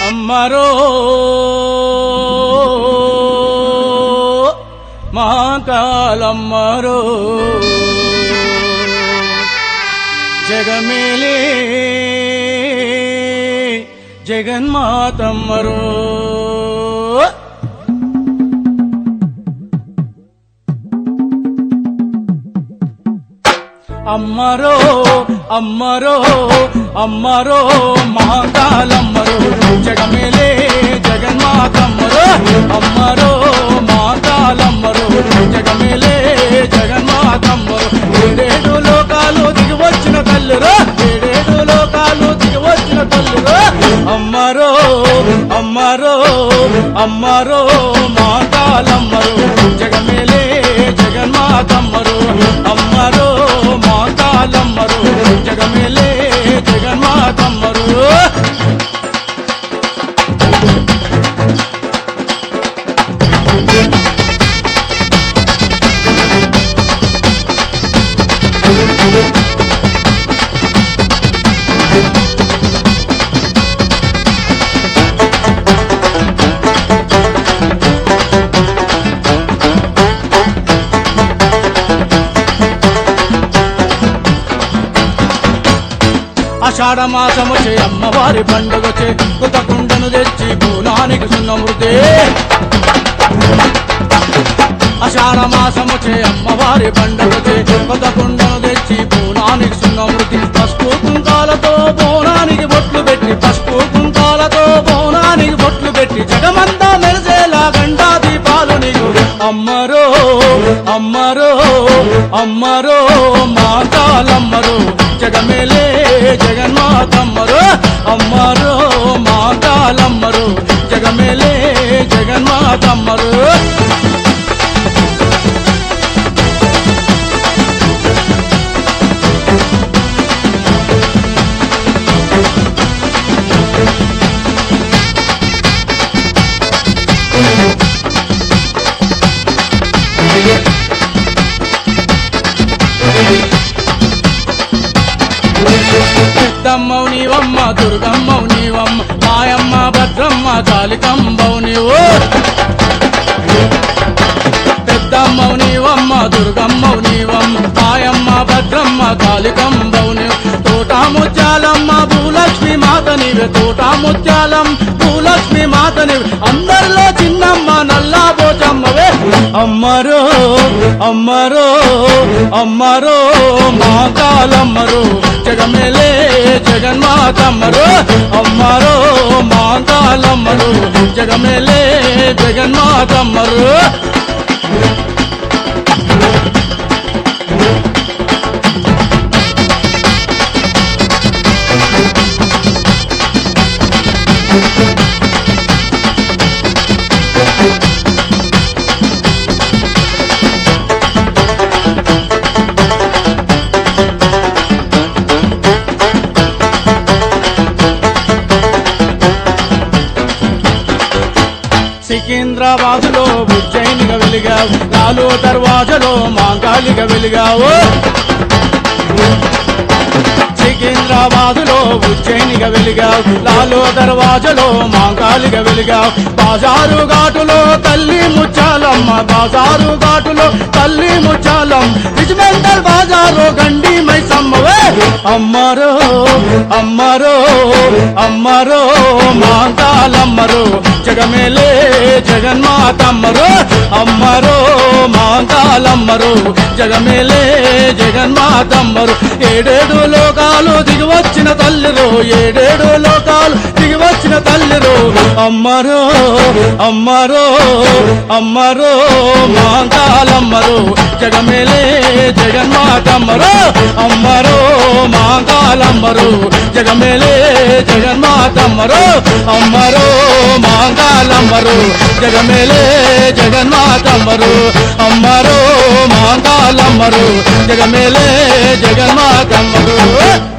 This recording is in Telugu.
అమ్మరో మహాకాలమ్మరో జగమేలే జగన్మాతమ్మరో అమ్మరో అమ్మరో అమ్మరో మాతాలమ్మరో జగమేలే జగన్మాతమ్మరో అమ్మరో మాతాలమ్మరో జగమేలే జగన్మాతమ్మరో ఏడేడు లోకాలు దిగి వచ్చిన తల్లిరో ఏడేడు లోకాలు దిగి వచ్చిన తల్లిరో అమ్మరో అమ్మరో అమ్మరో మాతాలమ్మరో జగమేలే జగన్మాతమ్మరో అమ్మరో మాతాలమ్మరో జగమేలే జగన్మాతమ్మరో ఆషాఢ మాసము చే అమ్మవారి పండుగ చే కొత్త కుండను తెచ్చి పూనానికి సున్నమృతే ఆషాఢ మాసము చే అమ్మవారి పండుగ చే కొత్త కుండను తెచ్చి పూనానికి సున్నమృతి పసుపు కుంకాలతో బోనానికి బొట్లు పెట్టి పసుపు కుంకాలతో బోనానికి బొట్లు పెట్టి జగమంతా మెరిసేలా గండా దీపాలు నీకు అమ్మరో అమ్మరో అమ్మరో మాతాలమ్మరో జగమేలే జగన్మాతమ్మరో అమ్మరో మాతాలమ్మరో జగమేలే జగన్మాతమ్మరో పెద్దమ్మవు నీవమ్మ దుర్గమ్మవు నీవమ్మ మాయమ్మ భద్రమ్మ కాళికంబవు నీవు పెద్దమ్మవు నీవమ్మ దుర్గమ్మవు నీవమ్మ మాయమ్మ భద్రమ్మ కాళికంబవు నీవు తోటా ముత్యాలమ్మ భూలక్ష్మి మాత నీవే తోటా ముత్యాలం భూలక్ష్మి మాత నీవే అందరిలో చిన్నమ్మ నల్లా పోచమ్మవే అమ్మరో అమ్మరో అమ్మరో మాతాలమ్మరో జగమేలే జగన్మాతమ్మరో అమ్మరో మాతాలమ్మరో జగమేలే జగన్మాతమ్మరో సికింద్రాబాదులో ఉజ్జయినిగా వెలిగావు లాలు దర్వాజలో మాంగాలిగా వెలిగావు సికింద్రాబాదులో ఉజ్జయినిగా వెలిగావు లాలో దర్వాజలో మాంకాలిగా వెలిగావు బాజారు ఘాటులో తల్లి ముచ్చాలమ్మ బాజారు ఘాటులో తల్లి ముచ్చాలం రిజిమెంటల్ బాజారు గండి మైసమ్మవే అమ్మరో అమ్మరో అమ్మరో మాంకాలమ్మరో జగమేలే జగన్మాతమ్మరో అమ్మరో మాంకాలమ్మరో జగమేలే జగన్మాతమ్మరు ఏడేడు లోకాలు దిగి వచ్చిన తల్లిరో ఏడేడు లోకాలు దిగి వచ్చిన తల్లిరో అమ్మరో అమ్మరో అమ్మరో మాంకాలమ్మరో జగమేలే జగన్మాతమ్మరో అమ్మరో మాంకాలమ్మరో జగమేలే జగన్మాతమ్మరో అమ్మరో మాంకాలమ్మరో జగమేలే జగన్మాతమ్మరు అమ్మరో మాంకాలమ్మరు జగమేలే జగన్మాతమ్మరు